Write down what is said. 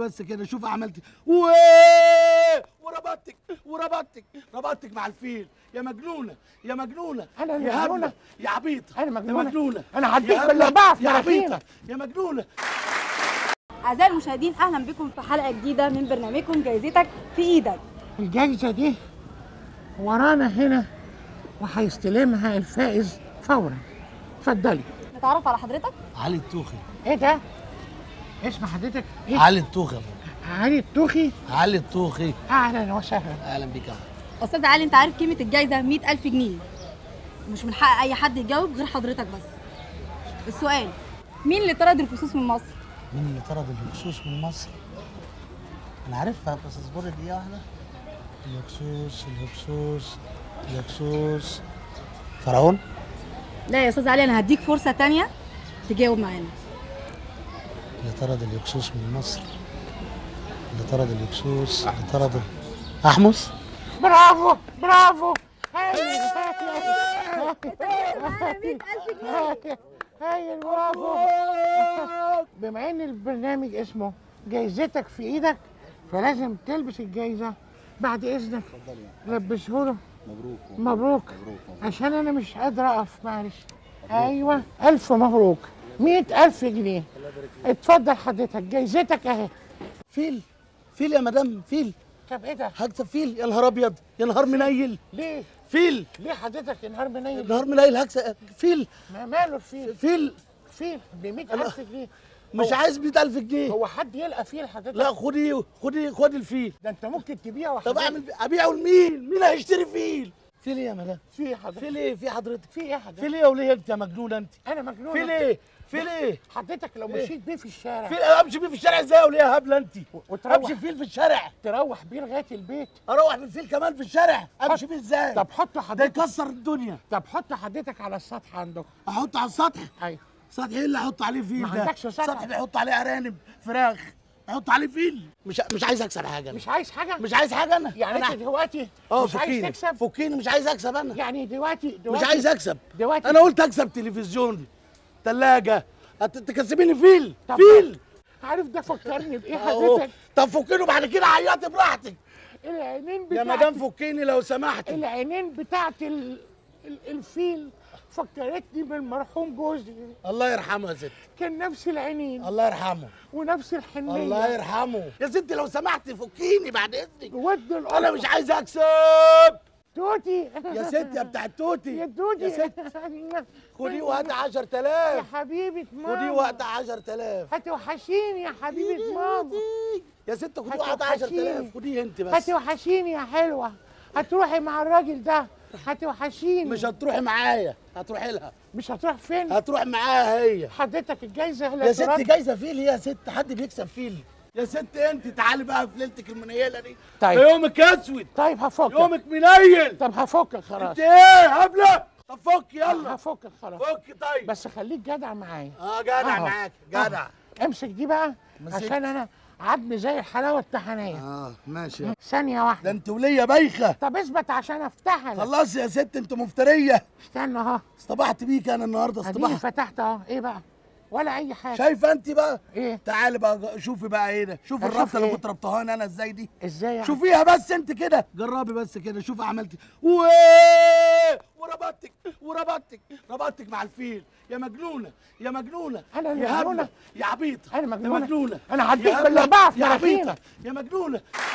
بس كده شوف عملت ويه! وربطتك وربطتك ربطتك مع الفيل يا مجنونه يا مجنونه أنا اللي يا هبلة، مجنونة؟ يا عبيطه أنا مجنونة؟ يا مجنونه أنا هديك يا هبلة، بالأربعة في يا مناخيرك. عبيطه يا مجنونه أعزائي المشاهدين أهلا بكم في حلقة جديدة من برنامجكم جايزتك في إيدك الجايزة دي ورانا هنا وهيستلمها الفائز فورا اتفضلي نتعرف على حضرتك علي التوخي ايه ده؟ اسم حضرتك ايه؟ علي التوخي علي التوخي علي التوخي اهلا وسهلا اهلا بيك يا عم. أستاذ علي أنت عارف قيمة الجايزة 100000 جنيه مش من حق أي حد يجاوب غير حضرتك بس السؤال مين اللي طرد الفصوص من مصر؟ مين اللي طرد الهكسوس من مصر؟ انا عارفها بس اصبري دقيقة واحدة الهكسوس الهكسوس الهكسوس فرعون لا يا أستاذ علي أنا هديك فرصة تانية تجاوب معانا اللي طرد الهكسوس من مصر اللي طرد الهكسوس اللي طرد احمس برافو برافو هايل هايل برافو بما ان البرنامج اسمه جايزتك في ايدك فلازم تلبس الجايزه بعد اذنك لبسه له مبروك مبروك عشان انا مش قادر اقف معلش ايوه الف مبروك مئة ألف جنيه اتفضل حضرتك جايزتك اهي فيل فيل يا مدام فيل طب ايه ده؟ هكسب فيل يا نهار ابيض يا نهار منيل ليه؟ فيل ليه حضرتك النهار منيل؟ نهار منيل هكسب فيل ما ماله الفيل؟ فيل فيل ب 100000 جنيه مش هو- عايز 100000 جنيه هو حد يلقى فيل حضرتك؟ لا خدي خدي خدي الفيل ده انت ممكن تبيعه طب حضرتك. اعمل ابيعه لمين؟ مين هيشتري فيل؟ فيل ايه يا مدام؟ في إيه حضرتك؟ فيل ايه في حضرتك؟ في ايه حضرتك؟ فيل ايه وليه انت يا مجنونه انت؟ انا مجنون فيل ايه؟ فيل ايه؟ حضرتك لو إيه؟ مشيت بيه في الشارع فيل امشي بيه في الشارع ازاي يا وليه هبله انت؟ وتروح. امشي فيل في الشارع تروح بيه لغايه البيت اروح بالفيل كمان في الشارع امشي بيه ازاي؟ طب حطه ده حضرتك يكسر الدنيا طب حط حضرتك على السطح عندكم احطه على السطح ايوه سطح ايه اللي احط عليه فيل ما ده؟ عندكش سطح. سطح بيحط عليه ارانب فراخ احط عليه فيل مش مش عايز اكسب حاجه أنا. مش عايز حاجه؟ مش عايز حاجه انا يعني أنا انت دلوقتي اه مش عايز فكيني تكسب؟ فكيني مش عايز اكسب انا يعني دلوقتي مش دلوقتي عايز اكسب دلوقتي انا قلت اكسب تلفزيون ثلاجه تكسبيني فيل طب فيل عارف ده فكرني بايه أهو. حضرتك؟ طب فكيني بعد كده عيطي براحتك العينين يا بتاعت مدام فكيني لو سمحتي العينين بتاعت ال... ال... الفيل فكرتني بالمرحوم جوزي الله يرحمه يا ست كان نفس العينين الله يرحمه ونفس الحنيه الله يرحمه يا ست لو سمحتي فكيني بعد اذنك ود القطة انا مش عايز اكسب توتي يا ست يا بتاع التوتي يا توتي يا ست خدي وقت 10000 يا حبيبة ماما خدي وقت 10000 هتوحشيني يا حبيبة ماما يا ست خدي وقت هتوحشيني. 10000 خديه انت بس هتوحشيني يا حلوة هتروحي مع الراجل ده هتوحشيني مش هتروحي معايا هتروحي لها مش هتروح فين هتروح معاها هي حضرتك الجايزة لا يا ست ترد. جايزه فيل يا ست حد بيكسب فيل يا ست انت تعالي بقى في ليلتك المنيله دي طيب. ده يومك اسود طيب هفكك يومك منيل طب هفكك خلاص انت ايه هبله طب فك يلا هفكك خلاص فك طيب بس خليك جدع معايا اه جدع أهو. معاك جدع أهو. امسك دي بقى مسكت. عشان انا عدمي زي الحلاوة الطحينية اه ماشي ثانية ده واحدة انت وليه بايخه طب اثبت عشان افتحها لك. خلاص يا ست انت مفتريه استنى اهو اصطبحت بيك انا النهارده اديني اصطبحت فتحت اهو ايه بقى ولا اي حاجة شايفه انت بقى ايه تعالي بقى شوفي بقى ايه ده شوفي أشوف الربطه اللي إيه؟ كنت ربطها انا ازاي دي ازاي يعني؟ شوفيها بس انت كده جربي بس كده شوفي عملتي ويه! وربطتك وربطتك ربطتك مع الفيل يا مجنونه يا مجنونه أنا اللي يا هبلة، مجنونة؟ يا عبيطه أنا مجنونة؟ يا مجنونه أنا هديك يا هبلة، بالأربعة في يا مناخيرك. عبيطه يا مجنونه